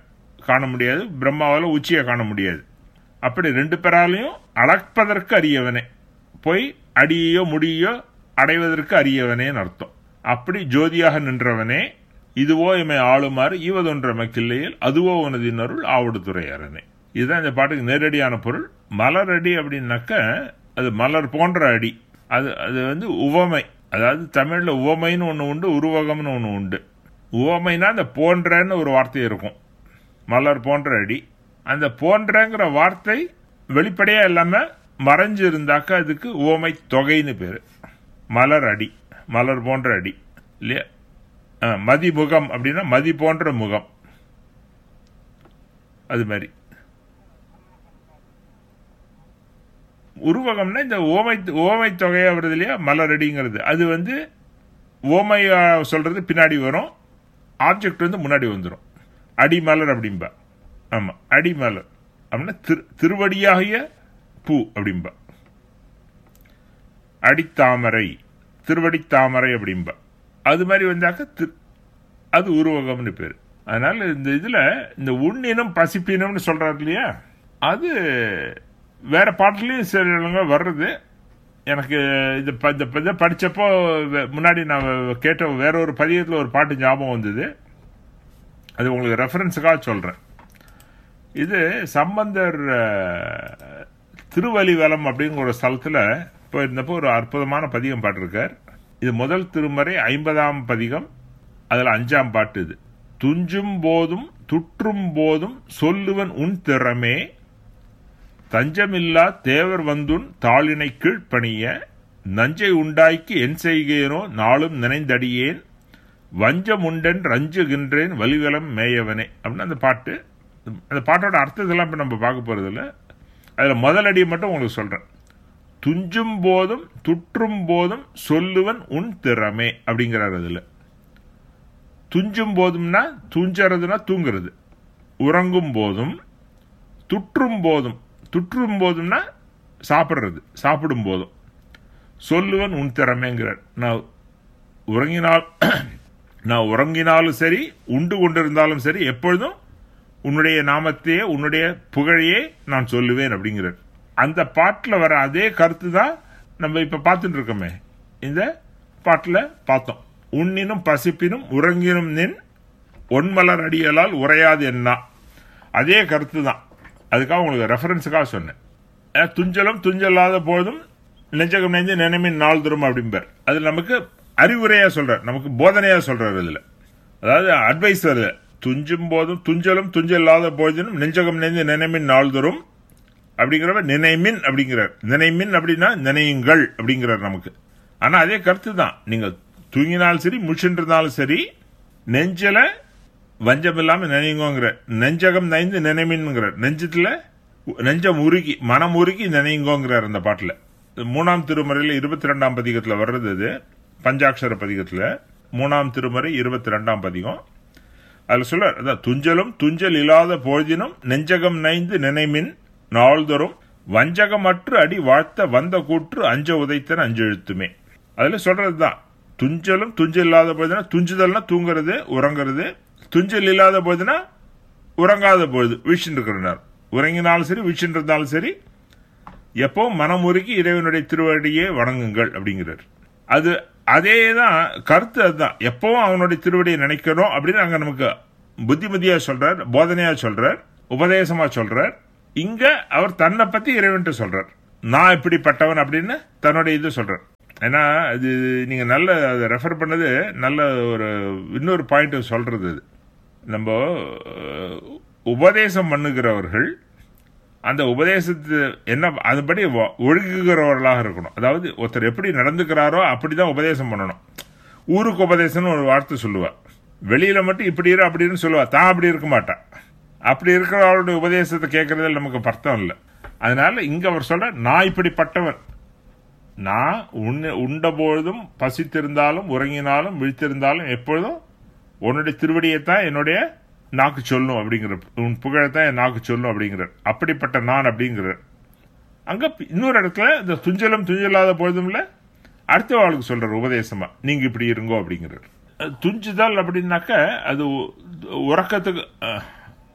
காண முடியாது பிரம்மாவால உச்சியை காண முடியாது அப்படி ரெண்டு பேராலையும் அளப்பதற்கு அரியவனே போய் அடியையோ முடியோ அடைவதற்கு அரியவனேன்னு அர்த்தம் அப்படி ஜோதியாக நின்றவனே இதுவோ இமை ஆளுமாறு ஈவதொன்ற மக்கில்லையில் அதுவோ உனது இன்னொருள் ஆவடு துறையரனே இதுதான் இந்த பாட்டுக்கு நேரடியான பொருள் மலர் அடி அப்படின்னாக்க அது மலர் போன்ற அடி அது அது வந்து உவமை அதாவது தமிழ்ல உவமைன்னு ஒன்று உண்டு உருவகம்னு ஒன்று உண்டு உவமைனா அந்த போன்றன்னு ஒரு வார்த்தை இருக்கும் மலர் போன்ற அடி அந்த போன்றங்கிற வார்த்தை வெளிப்படையா இல்லாம மறைஞ்சு இருந்தாக்க அதுக்கு உவமை தொகைன்னு பேரு மலர் அடி மலர் போன்ற அடி இல்லையா ஆ, மதிமுகம் அப்படின்னா மதி போன்ற முகம் அது மாதிரி உருவகம்னா இந்த ஓமை ஓமை தொகையா வருது இல்லையா மலரடிங்கிறது அது வந்து ஓமையா சொல்றது பின்னாடி வரும் ஆப்ஜெக்ட் வந்து முன்னாடி வந்துடும் அடிமலர் அப்படிம்பா ஆமா அடிமலர் அப்படின்னா திரு திருவடியாகிய பூ அப்படிம்பா அடித்தாமரை திருவடித்தாமரை அப்படிம்பா அது மாதிரி வந்தாக்க தி- அது உருவகம்னு பேர் அதனால இந்த இதுல இந்த உண்ணினம் பசிப்பினம்னு சொல்றாரு இல்லையா அது வேற பாட்டுலயும் சில இடங்கள்ல வர்றது எனக்கு இது ப- இந்த இதை படிச்சப்போ வே- முன்னாடி நான் கேட்ட வேற ஒரு பதியத்தில் ஒரு பாட்டு ஞாபகம் வந்தது அது உங்களுக்கு ரெஃபரன்ஸுக்காக சொல்றேன் இது சம்பந்தர் அஹ், திருவலிவலம் அப்படிங்கிற ஒரு ஸ்தலத்துல போயிருந்தப்போ ஒரு அற்புதமான பதிகம் பாட்டிருக்கார் இது முதல் திருமறை ஐம்பதாம் பதிகம் அதுல அஞ்சாம் பாட்டு இது துஞ்சும் போதும் துற்றும் போதும் சொல்லுவன் உன் திறமே தஞ்சமில்லா தேவர் வந்துன் தாளினை கீழ்ப்பணிய நஞ்சை உண்டாய்க்கு என் செய்கேனோ நாளும் நினைந்தடியேன் வஞ்சம் உண்டன் ரஞ்சுகின்றேன் வலிவலம் மேயவனே அப்படின்னு அந்த பாட்டு அந்த பாட்டோட அர்த்தத்தெல்லாம் இப்போ நம்ம பார்க்க போறதில்ல அதில் முதல் அடியை மட்டும் உங்களுக்கு சொல்றேன் துஞ்சும் போதும் துற்றும் போதும் சொல்லுவன் உன் திறமே அப்படிங்கிறார் அதுல துஞ்சும் போதும்னா துஞ்சறதுனா தூங்குறது உறங்கும் போதும் துற்றும் போதும் துற்றும் போதும்னா சாப்பிட்றது சாப்பிடும் போதும் சொல்லுவன் உன் திறமைங்கிறார் நான் உறங்கினால் நான் உறங்கினாலும் சரி உண்டு கொண்டிருந்தாலும் சரி எப்பொழுதும் உன்னுடைய நாமத்தையே உன்னுடைய புகழையே நான் சொல்லுவேன் அப்படிங்கிறார் அந்த பாட்டில் வர அதே கருத்து தான் நம்ம இப்ப பார்த்துட்டு இருக்கோமே இந்த பாட்டில் பார்த்தோம் உண்ணினும் பசிப்பினும் உறங்கினும் நின் ஒன்மலர் அடியலால் உரையாது என்ன அதே கருத்து தான் அதுக்காக உங்களுக்கு ரெஃபரன்ஸுக்காக சொன்னேன் அஹ் துஞ்சலும் துஞ்சல்லாத போதும் நெஞ்சகம் நெஞ்சு நினைமின் நாள் தரும் அப்படிம்பார் அது நமக்கு அறிவுரையா சொல்றார் நமக்கு போதனையா சொல்றாரு இதுல அதாவது அட்வைஸ் வருது துஞ்சும் போதும் துஞ்சலும் துஞ்சல்லாத போதினும் நெஞ்சகம் நெஞ்சு நினைமின் நாள் தரும் அப்படிங்கிறவ நினைமின் அப்படிங்கிறார் நினைமின் அப்படின்னா நினையுங்கள் அப்படிங்கிறார் நமக்கு ஆனா அதே கருத்து தான் நீங்க தூங்கினாலும் சரி முழிச்சுருந்தாலும் சரி நெஞ்சல வஞ்சம் இல்லாம நினைங்கோங்கிற நெஞ்சகம் நைந்து நினைமின்ங்கிறார் நெஞ்சத்துல நெஞ்சம் உருகி மனம் உருகி நினைங்கோங்கிறார் அந்த பாட்டுல மூணாம் திருமறையில இருபத்தி ரெண்டாம் பதிகத்துல வர்றது இது பஞ்சாட்சர பதிகத்துல மூணாம் திருமறை இருபத்தி ரெண்டாம் பதிகம் அதுல சொல்ல அதான் துஞ்சலும் துஞ்சல் இல்லாத பொழுதினும் நெஞ்சகம் நைந்து நினைமின் நாள்தோறும் வஞ்சகமற்று அடி வாழ்த்த வந்த கூற்று அஞ்ச உதைத்தன அஞ்செழுத்துமே அதுல சொல்றதுதான் துஞ்சலும் துஞ்சல் இல்லாத பொழுதுனா துஞ்சுதல்னா தூங்குறது உறங்குறது துஞ்சல் இல்லாத பொழுதுனா உறங்காத பொழுது வீழ்ச்சின்னு இருக்கிறார் உறங்கினாலும் சரி வீழ்ச்சின்னு இருந்தாலும் சரி எப்போ மனம் உருகி இறைவனுடைய திருவடியே வணங்குங்கள் அப்படிங்கிறார் அது அதே தான் கருத்து அதுதான் எப்பவும் அவனுடைய திருவடியை நினைக்கணும் அப்படின்னு அங்க நமக்கு புத்திமதியா சொல்றார் போதனையா சொல்றார் உபதேசமா சொல்றார் இங்க அவர் தன்னை பத்தி இறைவன்ட்டு சொல்றார் நான் இப்படிப்பட்டவன் அப்படின்னு தன்னுடைய இது சொல்றார் ஏன்னா அது நீங்க நல்ல அதை ரெஃபர் பண்ணது நல்ல ஒரு இன்னொரு பாயிண்ட் சொல்றது இது நம்ம அஹ், உபதேசம் பண்ணுகிறவர்கள் அந்த உபதேசத்து என்ன அதுபடி வ- ஒழுகுகிறவர்களாக இருக்கணும் அதாவது ஒருத்தர் எப்படி நடந்துக்கிறாரோ அப்படிதான் உபதேசம் பண்ணணும் ஊருக்கு உபதேசம்னு ஒரு வார்த்தை சொல்லுவா வெளியில மட்டும் இப்படி இரு அப்படின்னு சொல்லுவா தான் அப்படி இருக்க மாட்டா அப்படி இருக்கிறவருடைய உபதேசத்தை கேட்கறதுல நமக்கு பர்த்தம் இல்லை அதனால இங்க அவர் சொல்ற நான் இப்படிப்பட்டவன் நான் உண்ண உண்ட பொழுதும் பசித்திருந்தாலும் உறங்கினாலும் விழித்திருந்தாலும் எப்பொழுதும் உன்னுடைய திருவடியைத்தான் என்னுடைய நாக்கு சொல்லும் அப்படிங்கிற உன் புகழைத்தான் என் நாக்கு சொல்லும் அப்படிங்கிறார் அப்படிப்பட்ட நான் அப்படிங்கிறார் அங்க பி- இன்னொரு இடத்துல இந்த துஞ்சலும் துஞ்சலாத பொழுதும்ல அடுத்த வாழ்க்கை சொல்றார் உபதேசமா நீங்க இப்படி இருங்கோ அப்படிங்கிறார் அஹ் துஞ்சுதல் அப்படின்னாக்க அது உ- உறக்கத்துக்கு அஹ்,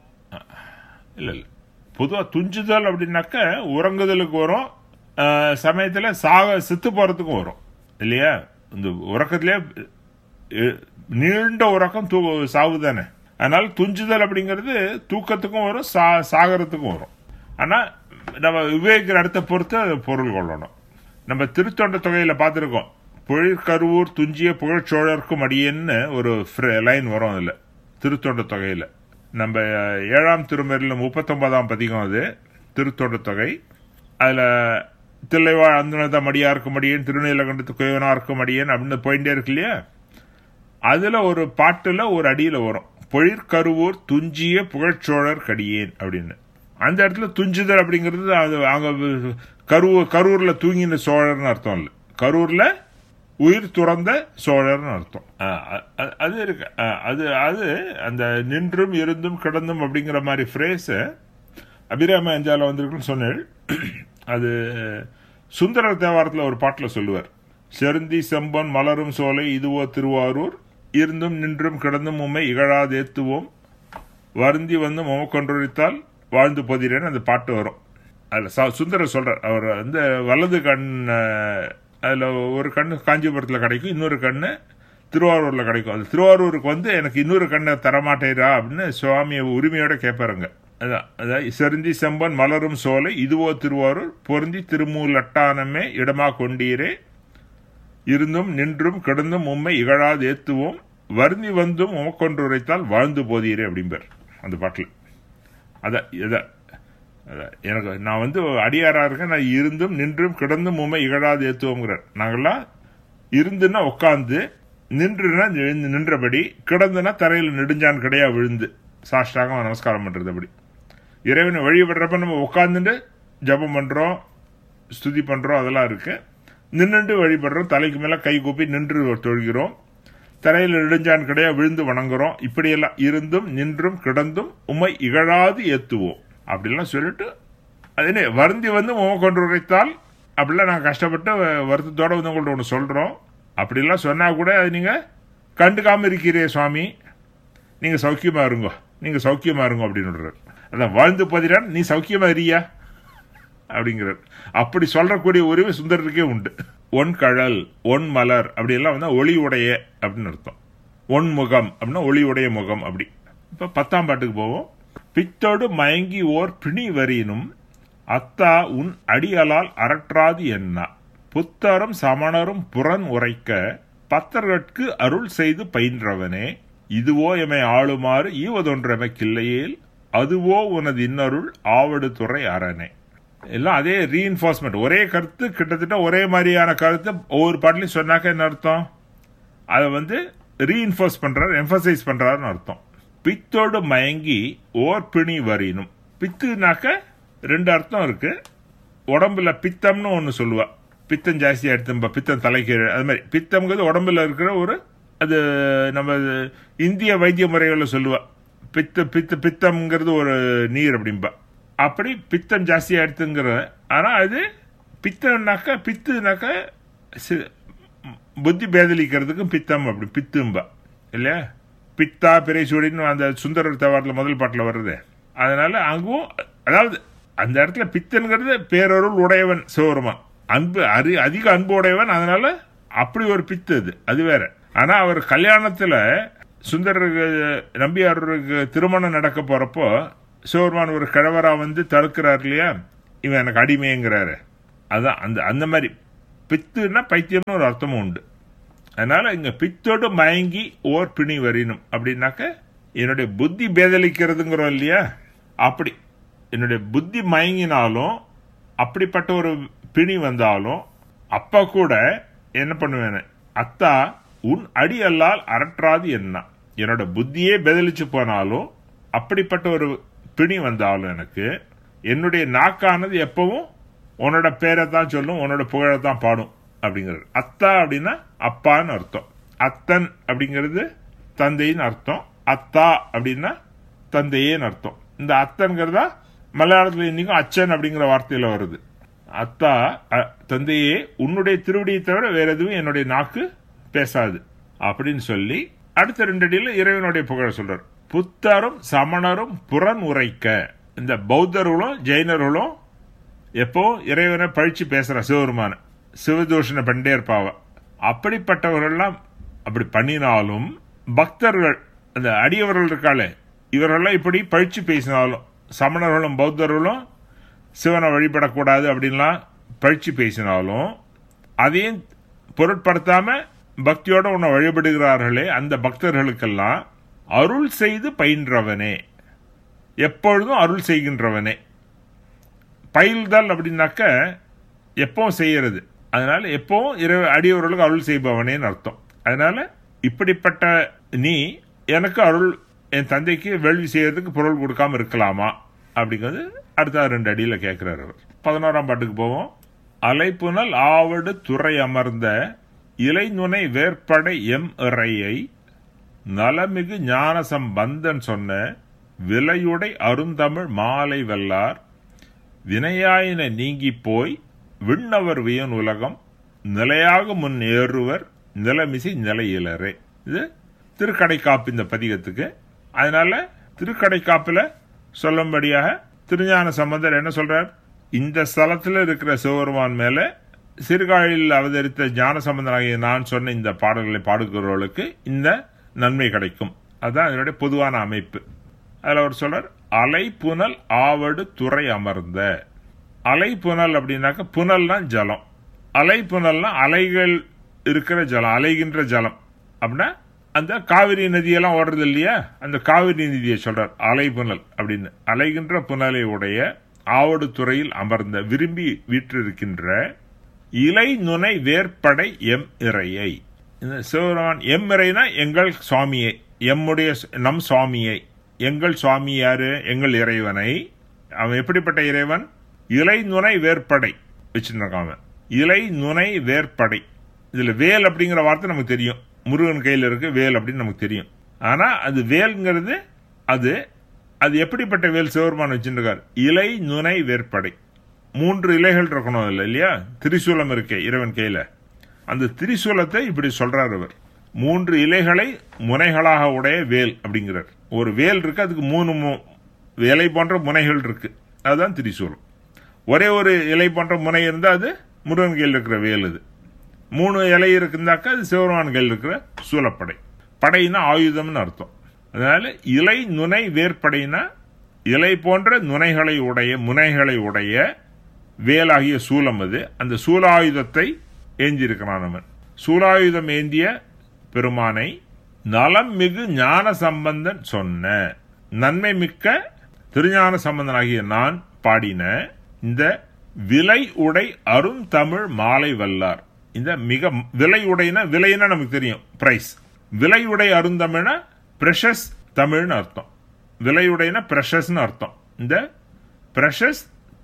இல்ல இல்ல பொதுவா துஞ்சுதல் அப்படின்னாக்க உறங்குதலுக்கு வரும் அஹ், சமயத்துல சாக செத்து போறதுக்கும் வரும் இல்லையா இந்த உறக்கத்திலே அஹ், நீண்ட உறக்கம் தூ சாவு தானே அதனால துஞ்சுதல் அப்படிங்கிறது தூக்கத்துக்கும் வரும் சா சாகரத்துக்கும் வரும் ஆனா நம்ம விவேகிற இடத்தை பொறுத்து அது பொருள் கொள்ளணும் நம்ம திருத்தொண்ட தொகையில பார்த்திருக்கோம் பொழிற்கருவூர் துஞ்சிய புகழ்ச்சோழர்க்கும் அடியேன்னு ஒரு லைன் வரும் அதுல திருத்தொண்ட தொகையில நம்ம ஏழாம் திருமறையில முப்பத்தொன்பதாம் பதிகம் அது திருத்தொண்ட தொகை அதுல தில்லைவாழ் அந்தனத மடியாருக்கும் அடியேன் திருநீலகண்டத்து குயவனாருக்கும் அடியேன் அப்படின்னு போயிட்டே இருக்கு இல்லையா அதுல ஒரு பாட்டுல ஒரு அடியில வரும் பொழிற்கருவூர் துஞ்சிய புகழ்ச்சோழர் கடியேன் அப்படின்னு அந்த இடத்துல துஞ்சுதல் அப்படிங்கிறது அது அங்க கரூர் கரூர்ல தூங்கின சோழர்னு அர்த்தம் இல்ல கரூர்ல உயிர் துறந்த சோழர்னு அர்த்தம் ஆ, அ- அது இருக்கு ஆ, அது அது அந்த நின்றும் இருந்தும் கிடந்தும் அப்படிங்கிற மாதிரி ஃப்ரேஸ் அபிராம அஞ்சால வந்திருக்குன்னு சொன்னேன் அது சுந்தர தேவாரத்தில் ஒரு பாட்டில் சொல்லுவார் செருந்தி செம்பன் மலரும் சோலை இதுவோ திருவாரூர் இருந்தும் நின்றும் கிடந்தும் உம்மை இகழாதேத்துவோம் வருந்தி வந்து முமக்கொன்றொழித்தால் வாழ்ந்து போதிரேன்னு அந்த பாட்டு வரும் அதில் ச சுந்தரர் சொல்றார் அவர் வந்து வலது கண் அஹ், அதுல ஒரு கண்ணு காஞ்சிபுரத்தில் கிடைக்கும் இன்னொரு கண்ணு திருவாரூர்ல கிடைக்கும் அது திருவாரூருக்கு வந்து எனக்கு இன்னொரு கண்ணை தரமாட்டேரா அப்படின்னு சுவாமியை உரிமையோட கேட்பாருங்க அதான் அதான் செருந்தி செம்பன் மலரும் சோலை இதுவோ திருவாரூர் பொருந்தி திருமூலட்டானமே இடமா கொண்டீரே இருந்தும் நின்றும் கிடந்தும் உம்மை இகழாது ஏத்துவோம் வருந்தி வந்தும் உமக்கொன்று உரைத்தால் வாழ்ந்து போதீரே அப்படிம்பார் அந்த பாட்டில் அதான் இதான் அதான் எனக்கு நான் வந்து அடியாரா இருக்கேன் நான் இருந்தும் நின்றும் கிடந்தும் உண்மை இகழாது ஏத்துவோங்கிறார் நாங்கெல்லாம் இருந்துன்னா உட்காந்து நின்றுனா எழுந்து நின்றபடி கிடந்துனா தரையில் நெடுஞ்சான் கிடையா விழுந்து சாஷ்டாகம் நமஸ்காரம் பண்றது அப்படி இறைவனை வழிபடுறப்ப நம்ம உட்காந்துட்டு ஜபம் பண்றோம் ஸ்துதி பண்றோம் அதெல்லாம் இருக்கு நின்னுட்டு வழிபடுறோம் தலைக்கு மேல கை கூப்பி நின்று தொழுகிறோம் தரையில் நெடுஞ்சான் கிடையா விழுந்து வணங்குறோம் இப்படியெல்லாம் இருந்தும் நின்றும் கிடந்தும் உம்மை இகழாது ஏத்துவோம் அப்படிலாம் சொல்லிட்டு அதனே வருந்தி வந்து உமை கொண்டு உரைத்தால் அப்படிலாம் நாங்கள் கஷ்டப்பட்டு வருத்தத்தோட வந்து உங்கள்ட்ட ஒன்று சொல்கிறோம் அப்படிலாம் சொன்னால் கூட அது நீங்கள் கண்டுக்காம இருக்கிறீ சுவாமி நீங்கள் சௌக்கியமா இருங்கோ நீங்கள் சௌக்கியமா இருங்கோ அப்படின்னு அதான் வாழ்ந்து போதிரான் நீ சௌக்கியமா இருக்கியா அப்படிங்கிறார் அப்படி சொல்றக்கூடிய உரிமை சுந்தரருக்கே உண்டு ஒன் கழல் ஒன் மலர் அப்படியெல்லாம் வந்து ஒளி உடைய அப்படின்னு அர்த்தம் ஒன் முகம் அப்படின்னா ஒளி உடைய முகம் அப்படி இப்ப பத்தாம் பாட்டுக்கு போவோம் பித்தோடு மயங்கி ஓர் பிணி வரினும் அத்தா உன் அடியலால் அரற்றாது என்ன புத்தரும் சமணரும் புறன் உரைக்க பத்தர்கட்கு அருள் செய்து பயின்றவனே இதுவோ எமை ஆளுமாறு ஈவதொன்றமைக்கில்லையேல் அதுவோ உனது இன்னருள் ஆவடு துறை அரணே எல்லாம் அதே ரீஎன்ஃபோர்ஸ்மெண்ட் ஒரே கருத்து கிட்டத்தட்ட ஒரே மாதிரியான கருத்து ஒவ்வொரு பாட்டிலையும் சொன்னாக்க என்ன அர்த்தம் அதை வந்து ரீஎன்ஃபோர்ஸ் பண்றாரு எம்பசைஸ் பண்றாருன்னு அர்த்தம் பித்தோடு மயங்கி ஓர் பிணி வரினும் பித்துனாக்க ரெண்டு அர்த்தம் இருக்கு உடம்புல பித்தம்னு ஒன்று சொல்லுவா பித்தம் ஜாஸ்தியா எடுத்தும்பா பித்தம் தலைக்கு அது மாதிரி பித்தம்ங்கிறது உடம்புல இருக்கிற ஒரு அது நம்ம இந்திய வைத்திய முறைகளில் சொல்லுவா பித்த பித்த பித்தம்ங்கிறது ஒரு நீர் அப்படிம்பா அப்படி பித்தம் ஜாஸ்தியா எடுத்துங்கிற ஆனா அது பித்தம்னாக்க பித்துனாக்க சி- புத்தி பேதலிக்கிறதுக்கும் பித்தம் அப்படி பித்தும்பா இல்லையா பித்தா பிறைசூடின்னு அந்த சுந்தரர் தேவாரத்தில் முதல் பாட்டில் வருது அதனால அங்கும் அதாவது அந்த இடத்துல பித்தன்கிறது பேரருள் உடையவன் சிவருமான் அன்பு அரி அதிக அன்பு உடையவன் அதனால அப்படி ஒரு பித்து அது அது வேற ஆனா அவர் கல்யாணத்துல சுந்தரருக்கு நம்பியாருக்கு திருமணம் நடக்க போறப்போ சிவருமான் ஒரு கிழவரா வந்து தடுக்கிறார் இல்லையா இவன் எனக்கு அடிமைங்கிறாரு அதான் அந்த அந்த மாதிரி பித்துன்னா பைத்தியம்னு ஒரு அர்த்தமும் உண்டு அதனால இங்க பித்தோடு மயங்கி ஓர் பிணி வரினும் அப்படின்னாக்க என்னுடைய புத்தி பேதலிக்கிறதுங்கிறோம் இல்லையா அப்படி என்னுடைய புத்தி மயங்கினாலும் அப்படிப்பட்ட ஒரு பிணி வந்தாலும் அப்ப கூட என்ன பண்ணுவேன் அத்தா உன் அடி அல்லால் அரற்றாது என்ன என்னோட புத்தியே பேதலிச்சு போனாலும் அப்படிப்பட்ட ஒரு பிணி வந்தாலும் எனக்கு என்னுடைய நாக்கானது எப்பவும் உன்னோட பேரை தான் சொல்லும் உன்னோட புகழை தான் பாடும் அப்படிங்கிறது அத்தா அப்படின்னா அப்பான்னு அர்த்தம் அத்தன் அப்படிங்கிறது தந்தைன்னு அர்த்தம் அத்தா அப்படின்னா தந்தையேன்னு அர்த்தம் இந்த அத்தன்கிறதா மலையாளத்தில் இன்னைக்கும் அச்சன் அப்படிங்கிற வார்த்தையில வருது அத்தா அ- தந்தையே உன்னுடைய திருவடியை தவிர வேற எதுவும் என்னுடைய நாக்கு பேசாது அப்படின்னு சொல்லி அடுத்த ரெண்டு அடியில இறைவனுடைய புகழ சொல்றார் புத்தரும் சமணரும் புறன் உரைக்க இந்த பௌத்தர்களும் ஜெயினர்களும் எப்போ இறைவனை பழிச்சு பேசுற சிவபெருமான சிவதூஷண பண்ணிட்டே இருப்பாவ அப்படிப்பட்டவர்கள்லாம் அப்படி பண்ணினாலும் பக்தர்கள் அந்த அடியவர்கள் இருக்காளே இவரெல்லாம் இப்படி பழிச்சு பேசினாலும் சமணர்களும் பௌத்தர்களும் சிவனை வழிபடக்கூடாது அப்படின்லாம் பழிச்சு பேசினாலும் அதையும் பொருட்படுத்தாம பக்தியோட உன்னை வழிபடுகிறார்களே அந்த பக்தர்களுக்கெல்லாம் அருள் செய்து பயின்றவனே எப்பொழுதும் அருள் செய்கின்றவனே பயில்தல் அப்படின்னாக்க எப்பவும் செய்யறது அதனால எப்பவும் இறை அடியவர்களுக்கு அருள் செய்பவனேன்னு அர்த்தம் அதனால இப்படிப்பட்ட நீ எனக்கு அருள் என் தந்தைக்கு வேள்வி செய்யறதுக்கு பொருள் கொடுக்காம இருக்கலாமா அப்படிங்கிறது அடுத்த ரெண்டு அடியில கேட்கிறார் அவர் பதினோராம் பாட்டுக்கு போவோம் அலைப்புனல் ஆவடு துறை அமர்ந்த இலைநுனை வேற்படை எம் இறையை நலமிகு ஞான சம்பந்தன் சொன்ன விலையுடை அருந்தமிழ் மாலை வெல்லார் வினையாயின நீங்கி போய் விண்ணவர் வியன் உலகம் நிலையாக முன் ஏறுவர் நிலமிசை நிலையிலரே இது திருக்கடைக்காப்பு இந்த பதிகத்துக்கு அதனால திருக்கடைக்காப்புல சொல்லும்படியாக திருஞான சம்பந்தர் என்ன சொல்றார் இந்த ஸ்தலத்தில் இருக்கிற சிவபெருமான் மேல சிறுகாழில் அவதரித்த ஞான சம்பந்தனாகிய நான் சொன்ன இந்த பாடல்களை பாடுகிறவர்களுக்கு இந்த நன்மை கிடைக்கும் அதுதான் இதனுடைய பொதுவான அமைப்பு அதில் அவர் சொல்றார் அலை புனல் ஆவடு துறை அமர்ந்த அலை புனல் அப்படின்னாக்க புனல்னா ஜலம் அலை புனல்னா அலைகள் இருக்கிற ஜலம் அலைகின்ற ஜலம் அப்படின்னா அந்த காவிரி நதியெல்லாம் ஓடுறது இல்லையா அந்த காவிரி நதியை சொல்றார் அலை புனல் அப்படின்னு அலைகின்ற புனலை உடைய ஆவடு துறையில் அமர்ந்த விரும்பி வீற்றிருக்கின்ற இலை நுனை வேற்படை எம் இறையை இந்த சிவபெருமான் எம் இறைனா எங்கள் சுவாமியை எம்முடைய நம் சுவாமியை எங்கள் சுவாமி யாரு எங்கள் இறைவனை அவன் எப்படிப்பட்ட இறைவன் இலை நுனை வேற்படை வச்சுருக்கான் அவன் இலை நுனை வேற்படை இதுல வேல் அப்படிங்கிற வார்த்தை நமக்கு தெரியும் முருகன் கையில் இருக்கு வேல் அப்படின்னு நமக்கு தெரியும் ஆனா அது வேல்ங்கிறது அது அது எப்படிப்பட்ட வேல் சிவபெருமான் வச்சுருக்கார் இலை நுனை வேற்படை மூன்று இலைகள் இருக்கணும் இல்லை இல்லையா திரிசூலம் இருக்கே இறைவன் கையில அந்த திரிசூலத்தை இப்படி சொல்றார் அவர் மூன்று இலைகளை முனைகளாக உடைய வேல் அப்படிங்கிறார் ஒரு வேல் இருக்கு அதுக்கு மூணு மு- இலை போன்ற முனைகள் இருக்கு அதுதான் திரிசூலம் ஒரே ஒரு இலை போன்ற முனை இருந்தா அது முருகன் கையில் இருக்கிற வேல் அது மூணு இலை இருக்குந்தாக்கா அது சிவபெருமான் கையில் இருக்கிற சூலப்படை படைனா ஆயுதம்னு அர்த்தம் அதனால இலை நுனை வேற்படைனா இலை போன்ற நுனைகளை உடைய முனைகளை உடைய வேலாகிய சூலம் அது அந்த சூலாயுதத்தை ஏந்தியிருக்கிறான் அவன் சூலாயுதம் ஏந்திய பெருமானை நலம் மிகு ஞான சம்பந்தன் சொன்ன நன்மை மிக்க திருஞான சம்பந்தனாகிய நான் பாடின இந்த விலை உடை அருந்தமிழ் மாலை வல்லார் இந்த மிக விலை உடைனா விலைன்னா நமக்கு தெரியும் பிரைஸ் விலை உடை அருந்தமிழ்னா பிரஷஸ் தமிழ்னு அர்த்தம் விலை உடைனா பிரஷஸ்னு அர்த்தம் இந்த பிரஷஸ்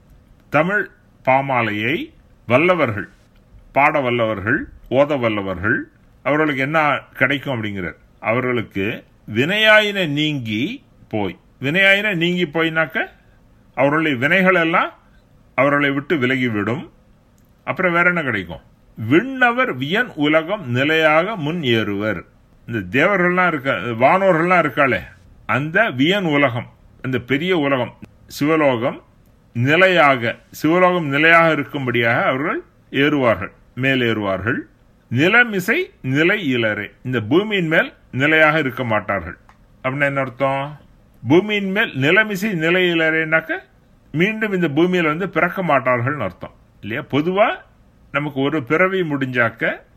தமிழ் பாமாலையை வல்லவர்கள் பாட வல்லவர்கள் ஓத வல்லவர்கள் அவர்களுக்கு என்ன கிடைக்கும் அப்படிங்கிறார் அவர்களுக்கு வினையாயின நீங்கி போய் வினையாயின நீங்கி போயினாக்க அவர்களுடைய வினைகள் எல்லாம் அவர்களை விட்டு விலகிவிடும் அப்புறம் வேற என்ன கிடைக்கும் விண்ணவர் வியன் உலகம் நிலையாக முன் ஏறுவர் இந்த தேவர்கள்லாம் இருக்க வானோர்கள்லாம் இருக்காளே அந்த வியன் உலகம் அந்த பெரிய உலகம் சிவலோகம் நிலையாக சிவலோகம் நிலையாக இருக்கும்படியாக அவர்கள் ஏறுவார்கள் மேலேறுவார்கள் நிலமிசை நிலை இலரே இந்த பூமியின் மேல் நிலையாக இருக்க மாட்டார்கள் அப்படின்னா என்ன அர்த்தம் பூமியின் மேல் நிலமிசை நிலை இலரேனாக்க மீண்டும் இந்த பூமியில வந்து பிறக்க மாட்டார்கள்னு அர்த்தம் இல்லையா பொதுவா நமக்கு ஒரு பிறவி முடிஞ்சாக்க